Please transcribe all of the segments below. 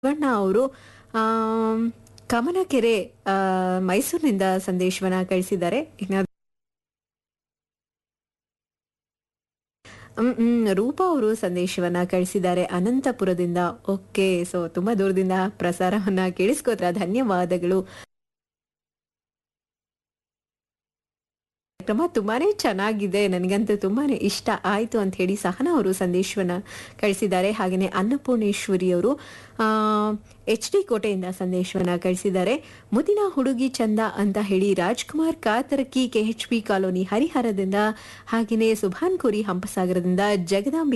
ಶಿವಣ್ಣ ಅವರು ಕಮನಕೆರೆ ಆ, ಮೈಸೂರಿನಿಂದ ಸಂದೇಶವನ್ನ ಕಳಿಸಿದ್ದಾರೆ ಇನ್ನ ಹ್ಮ್, ಹ್ಮ್, ರೂಪಾ ಅವರು ಸಂದೇಶವನ್ನ ಕಳಿಸಿದ್ದಾರೆ ಅನಂತಪುರದಿಂದ ಓಕೆ ಸೊ ತುಂಬಾ ದೂರದಿಂದ ಪ್ರಸಾರವನ್ನ ಕೇಳಿಸ್ಕೋತ್ರ ಧನ್ಯವಾದಗಳು ಕಾರ್ಯಕ್ರಮ ತುಂಬಾನೇ ಚೆನ್ನಾಗಿದೆ ನನಗಂತೂ ತುಂಬಾನೇ ಇಷ್ಟ ಆಯ್ತು ಅಂತ ಹೇಳಿ ಸಹನಾ ಅವರು ಸಂದೇಶವನ್ನ ಕಳಿಸಿದ್ದಾರೆ ಹಾಗೆಯೇ ಅನ್ನಪೂರ್ಣೇಶ್ವರಿ ಅವರು ಎಚ್ ಡಿ ಕೋಟೆಯಿಂದ ಸಂದೇಶವನ್ನ ಕಳಿಸಿದ್ದಾರೆ ಮುದಿನ ಹುಡುಗಿ ಚಂದ ಅಂತ ಹೇಳಿ Rajkumar Kataraki K H P colony ಹರಿಹರದಿಂದ ಹಾಗೆಯೇ ಸುಭಾನ್ ಕೋರಿ ಹಂಪಸಾಗರದಿಂದ ಜಗದಾಂಬಿ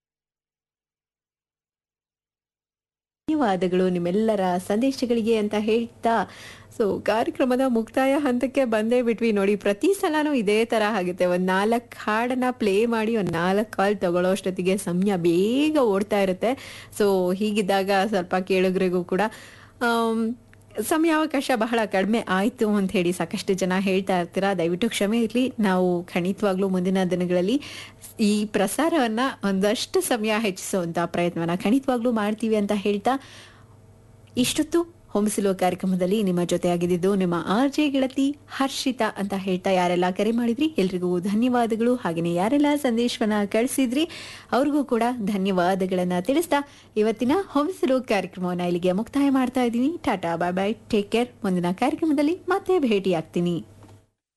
ಧನ್ಯವಾದಗಳು ನಿಮ್ಮೆಲ್ಲರ ಸಂದೇಶಗಳಿಗೆ ಅಂತ ಹೇಳ್ತಾ ಸೊ ಕಾರ್ಯಕ್ರಮದ ಮುಕ್ತಾಯ ಹಂತಕ್ಕೆ ಬಂದೇ ಬಿಟ್ವಿ ನೋಡಿ ಪ್ರತಿ ಸಲನೂ ಇದೇ ತರ ಆಗುತ್ತೆ ಒಂದ್ ನಾಲ್ಕು ಹಾಡನ್ನ ಪ್ಲೇ ಮಾಡಿ ಒಂದ್ ನಾಲ್ಕು ಕಾಲ್ ತಗೊಳ್ಳೋ ಅಷ್ಟೊತ್ತಿಗೆ ಸಮಯ ಬೇಗ ಓಡ್ತಾ ಇರುತ್ತೆ ಸೊ ಹೀಗಿದ್ದಾಗ ಸ್ವಲ್ಪ ಕೇಳುಗರಿಗೂ ಕೂಡ ಆಮ್, ಸಮಯಾವಕಾಶ ಬಹಳ ಕಡಿಮೆ ಆಯ್ತು ಅಂತ ಹೇಳಿ ಸಾಕಷ್ಟು ಜನ ಹೇಳ್ತಾ ಇರ್ತೀರಾ ದಯವಿಟ್ಟು ಕ್ಷಮೆ ಇರಲಿ ನಾವು ಖಂಡಿತವಾಗ್ಲೂ ಮುಂದಿನ ದಿನಗಳಲ್ಲಿ ಈ ಪ್ರಸಾರವನ್ನ ಒಂದಷ್ಟು ಸಮಯ ಹೆಚ್ಚಿಸುವಂತ ಪ್ರಯತ್ನವನ್ನ ಖಂಡಿತವಾಗ್ಲೂ ಮಾಡ್ತೀವಿ ಅಂತ ಹೇಳ್ತಾ ಇಷ್ಟೊತ್ತು ಹೊಂಬಿಸಿಲುವ ಕಾರ್ಯಕ್ರಮದಲ್ಲಿ ನಿಮ್ಮ ಜೊತೆ ಆಗಿದ್ದು ನಿಮ್ಮ ಆರ್ ಜೆ ಗೆಳತಿ ಹರ್ಷಿತಾ ಅಂತ ಹೇಳ್ತಾ ಯಾರೆಲ್ಲ ಕರೆ ಮಾಡಿದ್ರಿ ಎಲ್ರಿಗೂ ಧನ್ಯವಾದಗಳು ಹಾಗೆಯೇ ಯಾರೆಲ್ಲ ಸಂದೇಶವನ್ನ ಕಳಿಸಿದ್ರಿ ಅವ್ರಿಗೂ ಕೂಡ ಧನ್ಯವಾದಗಳನ್ನ ತಿಳಿಸ್ತಾ ಇವತ್ತಿನ ಹೊಂಬಿಸಿಲು ಕಾರ್ಯಕ್ರಮವನ್ನ ಇಲ್ಲಿಗೆ ಮುಕ್ತಾಯ ಮಾಡ್ತಾ ಇದ್ದೀನಿ tata bye bye take care ಮುಂದಿನ ಕಾರ್ಯಕ್ರಮದಲ್ಲಿ ಮತ್ತೆ ಭೇಟಿ ಆಗ್ತೀನಿ